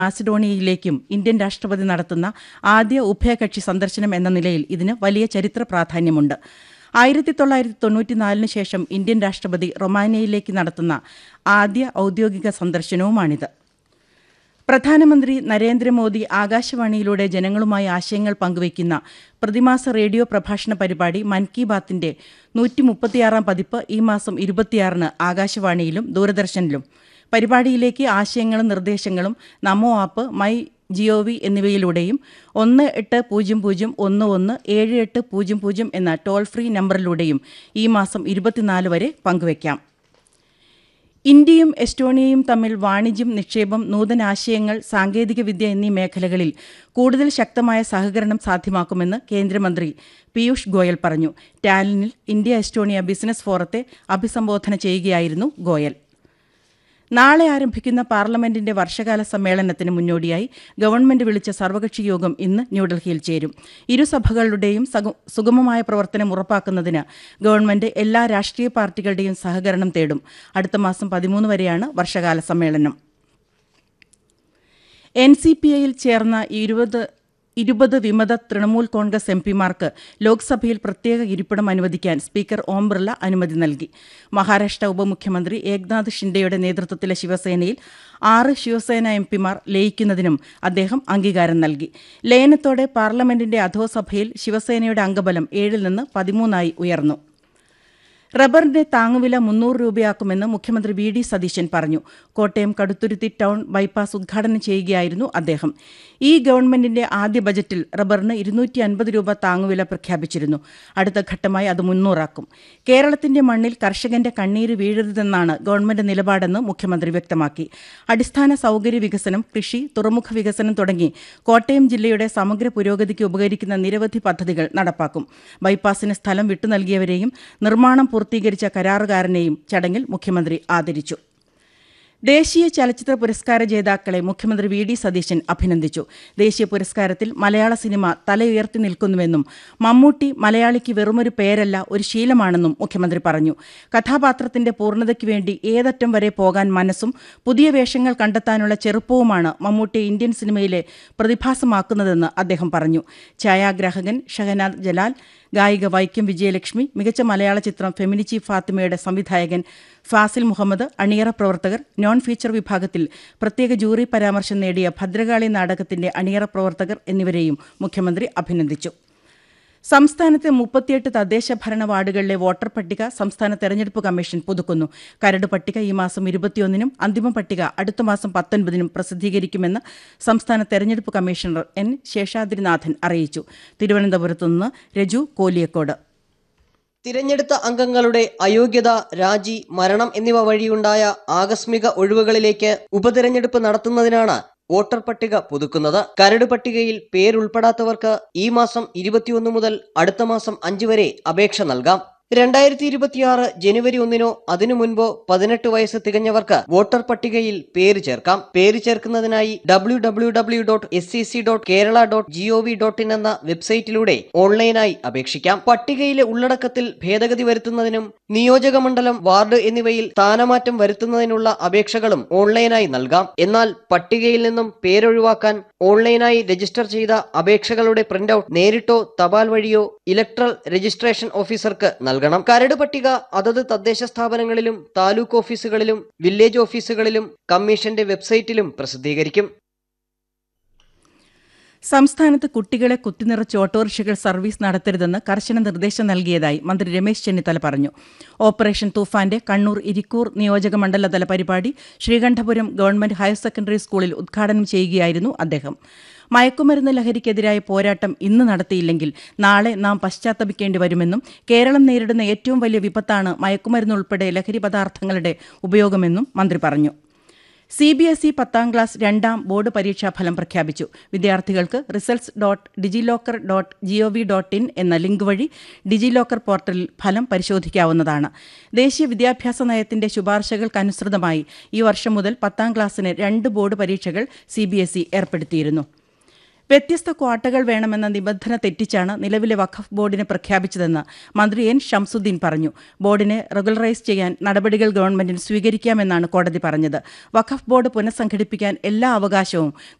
മാസിഡോണിയയിലേക്കും Indian രാഷ്ട്രപതി നടത്തുന്ന ആദ്യ ഉഭയകക്ഷി സന്ദർശനം എന്ന നിലയിൽ ഇതിന് വലിയ ചരിത്ര പ്രാധാന്യമുണ്ട് ആയിരത്തി തൊള്ളായിരത്തി തൊണ്ണൂറ്റിനാലിന് ശേഷം ഇന്ത്യൻ രാഷ്ട്രപതി റൊമാനിയയിലേക്ക് നടത്തുന്ന ആദ്യ ഔദ്യോഗിക സന്ദർശനവുമാണിത് പ്രധാനമന്ത്രി നരേന്ദ്രമോദി ആകാശവാണിയിലൂടെ ജനങ്ങളുമായി ആശയങ്ങൾ പങ്കുവയ്ക്കുന്ന പ്രതിമാസ റേഡിയോ പ്രഭാഷണ പരിപാടി മൻ കി ബാത്തിന്റെ നൂറ്റി മുപ്പത്തിയാറാം പതിപ്പ് ഈ മാസം ഇരുപത്തിയാറിന് ആകാശവാണിയിലും ദൂരദർശനിലും പരിപാടിയിലേക്ക് ആശയങ്ങളും നിർദ്ദേശങ്ങളും നമോ ആപ്പ് മൈ ജിഒവി എന്നിവയിലൂടെയും ഒന്ന് എട്ട് പൂജ്യം പൂജ്യം ഒന്ന് ഒന്ന് ഏഴ് എട്ട് പൂജ്യം പൂജ്യം എന്ന ടോൾ ഫ്രീ നമ്പറിലൂടെയും ഈ മാസം ഇരുപത്തിനാല് വരെ പങ്കുവയ്ക്കാം ഇന്ത്യയും എസ്റ്റോണിയയും തമ്മിൽ വാണിജ്യം നിക്ഷേപം നൂതനാശയങ്ങൾ സാങ്കേതികവിദ്യ എന്നീ മേഖലകളിൽ കൂടുതൽ ശക്തമായ സഹകരണം സാധ്യമാക്കുമെന്ന് കേന്ദ്രമന്ത്രി പീയൂഷ് ഗോയൽ പറഞ്ഞു ടാലിനിൽ ഇന്ത്യ എസ്റ്റോണിയ ബിസിനസ് ഫോറത്തെ അഭിസംബോധന ചെയ്യുകയായിരുന്നു ഗോയൽ നാളെ ആരംഭിക്കുന്ന പാർലമെന്റിന്റെ വർഷകാല സമ്മേളനത്തിന് മുന്നോടിയായി ഗവൺമെന്റ് വിളിച്ച സർവകക്ഷി യോഗം ഇന്ന് ന്യൂഡൽഹിയിൽ ചേരും ഇരുസഭകളുടെയും സഗു- സുഗമമായ പ്രവർത്തനം ഉറപ്പാക്കുന്നതിന് ഗവൺമെന്റ് എല്ലാ രാഷ്ട്രീയ പാർട്ടികളുടെയും സഹകരണം തേടും അടുത്ത മാസം പതിമൂന്ന് വരെയാണ് വർഷകാല സമ്മേളനം എൻ സി പി ഐയിൽ ചേർന്ന ഇരുപത് ഇരുപത് വിമത തൃണമൂൽ കോൺഗ്രസ് എം പിമാർക്ക് ലോക്സഭയിൽ പ്രത്യേക ഇരിപ്പിടം അനുവദിക്കാൻ സ്പീക്കർ ഓം ബിർള അനുമതി നൽകി മഹാരാഷ്ട്ര ഉപമുഖ്യമന്ത്രി ഏക്നാഥ് ഷിൻഡെയുടെ നേതൃത്വത്തിലെ ശിവസേനയിൽ ആറ് ശിവസേന എം പിമാർ ലയിക്കുന്നതിനും അദ്ദേഹം അംഗീകാരം നൽകി ലയനത്തോടെ പാർലമെന്റിന്റെ അധോസഭയിൽ ശിവസേനയുടെ അംഗബലം ഏഴിൽ നിന്ന് പതിമൂന്നായി ഉയർന്നു റബ്ബറിന്റെ താങ്ങുവില മുന്നൂറ് രൂപയാക്കുമെന്ന് മുഖ്യമന്ത്രി വി ഡി സതീശൻ പറഞ്ഞു കോട്ടയം കടുത്തുരുത്തി ടൗൺ ബൈപ്പാസ് ഉദ്ഘാടനം ചെയ്യുകയായിരുന്നു അദ്ദേഹം ഈ ഗവൺമെന്റിന്റെ ആദ്യ ബജറ്റിൽ റബ്ബറിന് ഇരുന്നൂറ്റി അൻപത് രൂപ താങ്ങുവില പ്രഖ്യാപിച്ചിരുന്നു അടുത്ത ഘട്ടമായി അത് മുന്നൂറാക്കും കേരളത്തിന്റെ മണ്ണിൽ കർഷകന്റെ കണ്ണീര് വീഴരുതെന്നാണ് ഗവൺമെന്റ് നിലപാടെന്ന് മുഖ്യമന്ത്രി വ്യക്തമാക്കി അടിസ്ഥാന സൗകര്യ വികസനം കൃഷി തുറമുഖ വികസനം തുടങ്ങി കോട്ടയം ജില്ലയുടെ സമഗ്ര പുരോഗതിക്ക് ഉപകരിക്കുന്ന നിരവധി പദ്ധതികൾ നടപ്പാക്കും ബൈപ്പാസിന് സ്ഥലം വിട്ടു നൽകിയവരെയും നിർമ്മാണം പൂർത്തീകരിച്ച കരാറുകാരനെയും ചടങ്ങിൽ മുഖ്യമന്ത്രി ആദരിച്ചു ദേശീയ ചലച്ചിത്ര പുരസ്കാര ജേതാക്കളെ മുഖ്യമന്ത്രി വി ഡി സതീശൻ അഭിനന്ദിച്ചു ദേശീയ പുരസ്കാരത്തിൽ മലയാള സിനിമ തലയുയർത്തി നിൽക്കുന്നുവെന്നും മമ്മൂട്ടി മലയാളിക്ക് വെറുമൊരു പേരല്ല ഒരു ശീലമാണെന്നും മുഖ്യമന്ത്രി പറഞ്ഞു കഥാപാത്രത്തിന്റെ പൂർണ്ണതയ്ക്ക് വേണ്ടി ഏതറ്റം വരെ പോകാൻ മനസ്സും പുതിയ വേഷങ്ങൾ കണ്ടെത്താനുള്ള ചെറുപ്പവുമാണ് മമ്മൂട്ടിയെ ഇന്ത്യൻ സിനിമയിലെ പ്രതിഭാസമാക്കുന്നതെന്ന് അദ്ദേഹം പറഞ്ഞു ഛായാഗ്രാഹകൻ ഷഹനാദ് ജലാൽ ഗായിക വൈക്കം വിജയലക്ഷ്മി മികച്ച മലയാള ചിത്രം ഫെമിനിച്ചി ഫാത്തിമയുടെ സംവിധായകൻ ഫാസിൽ മുഹമ്മദ് അണിയറ പ്രവർത്തകർ നോൺ ഫീച്ചർ വിഭാഗത്തിൽ പ്രത്യേക ജൂറി പരാമർശം നേടിയ ഭദ്രകാളി നാടകത്തിന്റെ അണിയറ പ്രവർത്തകർ എന്നിവരെയും മുഖ്യമന്ത്രി അഭിനന്ദിച്ചു സംസ്ഥാനത്തെ മുപ്പത്തിയെട്ട് തദ്ദേശ ഭരണ വാർഡുകളിലെ വോട്ടർ പട്ടിക സംസ്ഥാന തെരഞ്ഞെടുപ്പ് കമ്മീഷൻ പുതുക്കുന്നു കരട് പട്ടിക ഈ മാസം ഇരുപത്തിയൊന്നിനും അന്തിമ പട്ടിക അടുത്ത മാസം പത്തൊൻപതിനും പ്രസിദ്ധീകരിക്കുമെന്ന് സംസ്ഥാന തെരഞ്ഞെടുപ്പ് കമ്മീഷണർ എൻ ശേഷാദ്രിനാഥൻ അറിയിച്ചു തിരുവനന്തപുരത്തു നിന്ന് രജു കോലിയക്കോട് തിരഞ്ഞെടുത്ത അംഗങ്ങളുടെ അയോഗ്യത രാജി മരണം എന്നിവ വഴിയുണ്ടായ ആകസ്മിക ഒഴിവുകളിലേക്ക് ഉപതിരഞ്ഞെടുപ്പ് നടത്തുന്നതിനാണ് വോട്ടർ പട്ടിക പുതുക്കുന്നത് കരട് പട്ടികയിൽ പേരുൾപ്പെടാത്തവർക്ക് ഈ മാസം ഇരുപത്തിയൊന്ന് മുതൽ അടുത്ത മാസം അഞ്ച് വരെ അപേക്ഷ നൽകാം രണ്ടായിരത്തി ഇരുപത്തിയാറ് ജനുവരി ഒന്നിനോ അതിനു മുൻപോ പതിനെട്ട് വയസ്സ് തികഞ്ഞവർക്ക് വോട്ടർ പട്ടികയിൽ പേര് ചേർക്കാം പേര് ചേർക്കുന്നതിനായി W W W dot S C C dot Kerala dot G O V dot in എന്ന വെബ്സൈറ്റിലൂടെ ഓൺലൈനായി അപേക്ഷിക്കാം പട്ടികയിലെ ഉള്ളടക്കത്തിൽ ഭേദഗതി വരുത്തുന്നതിനും നിയോജക മണ്ഡലം വാർഡ് എന്നിവയിൽ സ്ഥാനമാറ്റം വരുത്തുന്നതിനുള്ള അപേക്ഷകളും ഓൺലൈനായി നൽകാം എന്നാൽ പട്ടികയിൽ നിന്നും പേരൊഴിവാക്കാൻ ഓൺലൈനായി രജിസ്റ്റർ ചെയ്ത അപേക്ഷകളുടെ പ്രിന്റ് ഔട്ട് നേരിട്ടോ തപാൽ വഴിയോ ഇലക്ട്രൽ രജിസ്ട്രേഷൻ ഓഫീസർക്ക് നൽകണം കരട് പട്ടിക അതത് തദ്ദേശ സ്ഥാപനങ്ങളിലും താലൂക്ക് ഓഫീസുകളിലും വില്ലേജ് ഓഫീസുകളിലും കമ്മീഷന്റെ വെബ്സൈറ്റിലും പ്രസിദ്ധീകരിക്കും സംസ്ഥാനത്ത് കുട്ടികളെ കുത്തിനിറച്ച് ഓട്ടോറിക്ഷകൾ സർവീസ് നടത്തരുതെന്ന് കർശന നിർദ്ദേശം നൽകിയതായി മന്ത്രി രമേശ് ചെന്നിത്തല പറഞ്ഞു ഓപ്പറേഷൻ തൂഫാന്റെ കണ്ണൂർ ഇരിക്കൂർ നിയോജക മണ്ഡലതല പരിപാടി ശ്രീകണ്ഠപുരം ഗവൺമെന്റ് ഹയർ സെക്കൻഡറി സ്കൂളിൽ ഉദ്ഘാടനം ചെയ്യുകയായിരുന്നു അദ്ദേഹം മയക്കുമരുന്ന് ലഹരിക്കെതിരായ പോരാട്ടം ഇന്ന് നടത്തിയില്ലെങ്കിൽ നാളെ നാം പശ്ചാത്തപിക്കേണ്ടി വരുമെന്നും കേരളം നേരിടുന്ന ഏറ്റവും വലിയ വിപത്താണ് മയക്കുമരുന്ന് ഉൾപ്പെടെ ലഹരി പദാർത്ഥങ്ങളുടെ ഉപയോഗമെന്നും മന്ത്രി പറഞ്ഞു സി ബി എസ് ഇ പത്താം ക്ലാസ് രണ്ടാം ബോർഡ് പരീക്ഷാ ഫലം പ്രഖ്യാപിച്ചു വിദ്യാർത്ഥികൾക്ക് results dot DigiLocker dot G O V dot in എന്ന ലിങ്ക് വഴി ഡിജിലോക്കർ പോർട്ടലിൽ ഫലം പരിശോധിക്കാവുന്നതാണ് ദേശീയ വിദ്യാഭ്യാസ നയത്തിന്റെ ശുപാർശകൾക്കനുസൃതമായി ഈ വർഷം മുതൽ പത്താം ക്ലാസ്സിന് രണ്ട് ബോർഡ് പരീക്ഷകൾ സി ബി എസ് ഇ ഏർപ്പെടുത്തിയിരുന്നു വ്യത്യസ്ത ക്വാട്ടകൾ വേണമെന്ന നിബന്ധന തെറ്റിച്ചാണ് നിലവിലെ വഖഫ് ബോർഡിനെ പ്രഖ്യാപിച്ചതെന്ന് മന്ത്രി എൻ ഷംസുദ്ദീൻ പറഞ്ഞു ബോർഡിനെ റെഗുലറൈസ് ചെയ്യാൻ നടപടികൾ ഗവൺമെന്റിന് സ്വീകരിക്കാമെന്നാണ് കോടതി പറഞ്ഞത് വഖഫ് ബോർഡ് പുനഃസംഘടിപ്പിക്കാൻ എല്ലാ അവകാശവും